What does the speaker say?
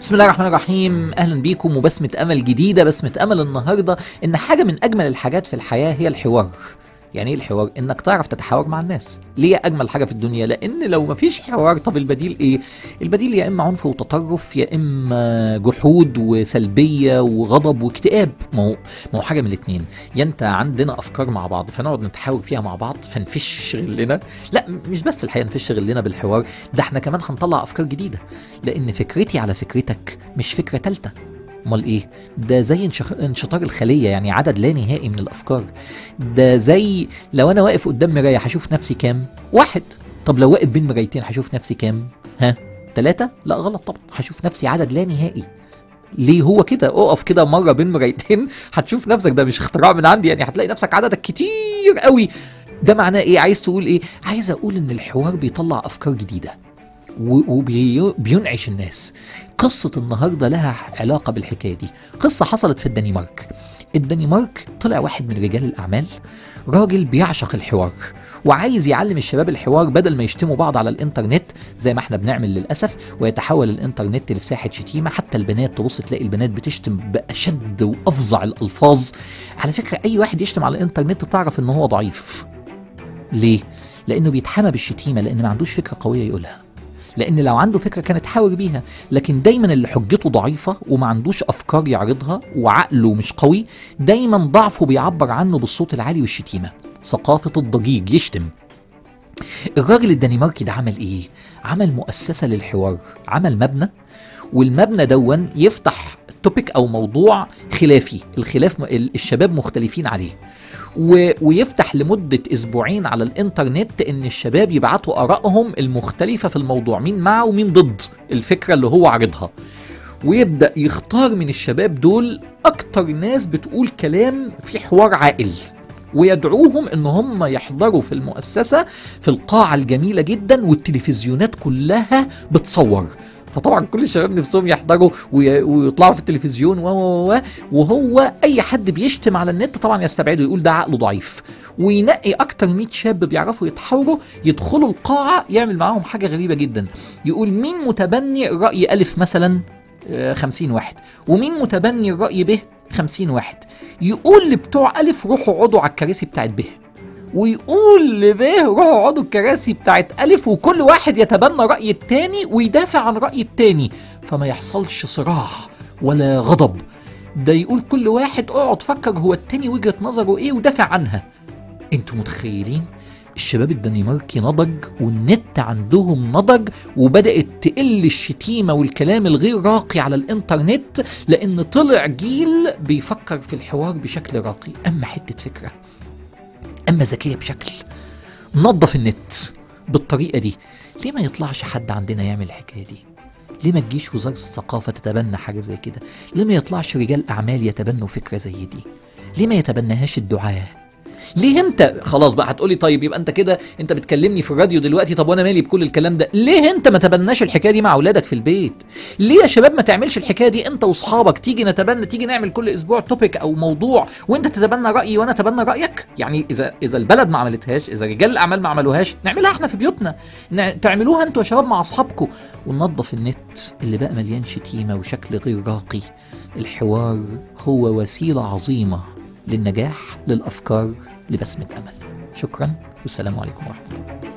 بسم الله الرحمن الرحيم اهلا بيكم وبسمة امل جديدة بسمة امل النهاردة ان حاجة من اجمل الحاجات في الحياة هي الحوار يعني ايه الحوار انك تعرف تتحاور مع الناس ليه اجمل حاجه في الدنيا لان لو مفيش حوار طب البديل ايه البديل يا اما عنف وتطرف يا اما جحود وسلبيه وغضب واكتئاب ما هو ما هو حاجه من الاثنين يا انت عندنا افكار مع بعض فنقعد نتحاور فيها مع بعض فنفش غلنا لا مش بس الحقيقه نفش غلنا بالحوار ده احنا كمان هنطلع افكار جديده لان فكرتي على فكرتك مش فكره ثالثه امال ايه ده زي انشخ... انشطار الخليه يعني عدد لا نهائي من الافكار ده زي لو انا واقف قدام مرايه هشوف نفسي كام واحد طب لو واقف بين مرايتين هشوف نفسي كام ها ثلاثة لا غلط طبعا هشوف نفسي عدد لا نهائي ليه هو كده اقف كده مره بين مرايتين هتشوف نفسك ده مش اختراع من عندي يعني هتلاقي نفسك عددك كتير قوي ده معناه ايه عايز تقول ايه عايز اقول ان الحوار بيطلع افكار جديده وبينعش الناس قصة النهاردة لها علاقة بالحكاية دي قصة حصلت في الدنمارك الدنمارك طلع واحد من رجال الأعمال راجل بيعشق الحوار وعايز يعلم الشباب الحوار بدل ما يشتموا بعض على الانترنت زي ما احنا بنعمل للاسف ويتحول الانترنت لساحه شتيمه حتى البنات تبص تلاقي البنات بتشتم باشد وافظع الالفاظ على فكره اي واحد يشتم على الانترنت تعرف ان هو ضعيف ليه لانه بيتحمى بالشتيمه لان ما عندوش فكره قويه يقولها لان لو عنده فكره كانت حاور بيها لكن دايما اللي حجته ضعيفه وما عندوش افكار يعرضها وعقله مش قوي دايما ضعفه بيعبر عنه بالصوت العالي والشتيمه ثقافه الضجيج يشتم الراجل الدنماركي ده عمل ايه عمل مؤسسه للحوار عمل مبنى والمبنى دون يفتح توبيك او موضوع خلافي الخلاف الشباب مختلفين عليه و... ويفتح لمدة أسبوعين على الإنترنت إن الشباب يبعتوا آرائهم المختلفة في الموضوع مين مع ومين ضد الفكرة اللي هو عارضها ويبدأ يختار من الشباب دول أكتر ناس بتقول كلام في حوار عاقل ويدعوهم ان هم يحضروا في المؤسسة في القاعة الجميلة جدا والتلفزيونات كلها بتصور فطبعا كل الشباب نفسهم يحضروا ويطلعوا في التلفزيون و و وهو اي حد بيشتم على النت طبعا يستبعده يقول ده عقله ضعيف وينقي اكتر 100 شاب بيعرفوا يتحاوروا يدخلوا القاعه يعمل معاهم حاجه غريبه جدا يقول مين متبني راي الف مثلا 50 واحد ومين متبني الراي ب 50 واحد يقول لبتوع الف روحوا اقعدوا على الكراسي بتاعت ب ويقول لبه روحوا اقعدوا الكراسي بتاعت ألف وكل واحد يتبنى رأي التاني ويدافع عن رأي التاني فما يحصلش صراع ولا غضب ده يقول كل واحد اقعد فكر هو التاني وجهة نظره ايه ودافع عنها انتوا متخيلين الشباب الدنماركي نضج والنت عندهم نضج وبدأت تقل الشتيمة والكلام الغير راقي على الانترنت لان طلع جيل بيفكر في الحوار بشكل راقي اما حتة فكرة اما ذكيه بشكل نظف النت بالطريقه دي ليه ما يطلعش حد عندنا يعمل الحكايه دي ليه ما تجيش وزاره الثقافه تتبنى حاجه زي كده ليه ما يطلعش رجال اعمال يتبنوا فكره زي دي ليه ما يتبناهاش الدعاه ليه انت خلاص بقى هتقولي طيب يبقى انت كده انت بتكلمني في الراديو دلوقتي طب وانا مالي بكل الكلام ده ليه انت ما تبناش الحكايه دي مع اولادك في البيت ليه يا شباب ما تعملش الحكايه دي انت واصحابك تيجي نتبنى تيجي نعمل كل اسبوع توبيك او موضوع وانت تتبنى رايي وانا اتبنى رايك يعني اذا اذا البلد ما عملتهاش اذا رجال الاعمال ما عملوهاش نعملها احنا في بيوتنا تعملوها انتوا يا شباب مع اصحابكم وننظف النت اللي بقى مليان شتيمه وشكل غير راقي الحوار هو وسيله عظيمه للنجاح للافكار لبسمه امل شكرا والسلام عليكم ورحمه الله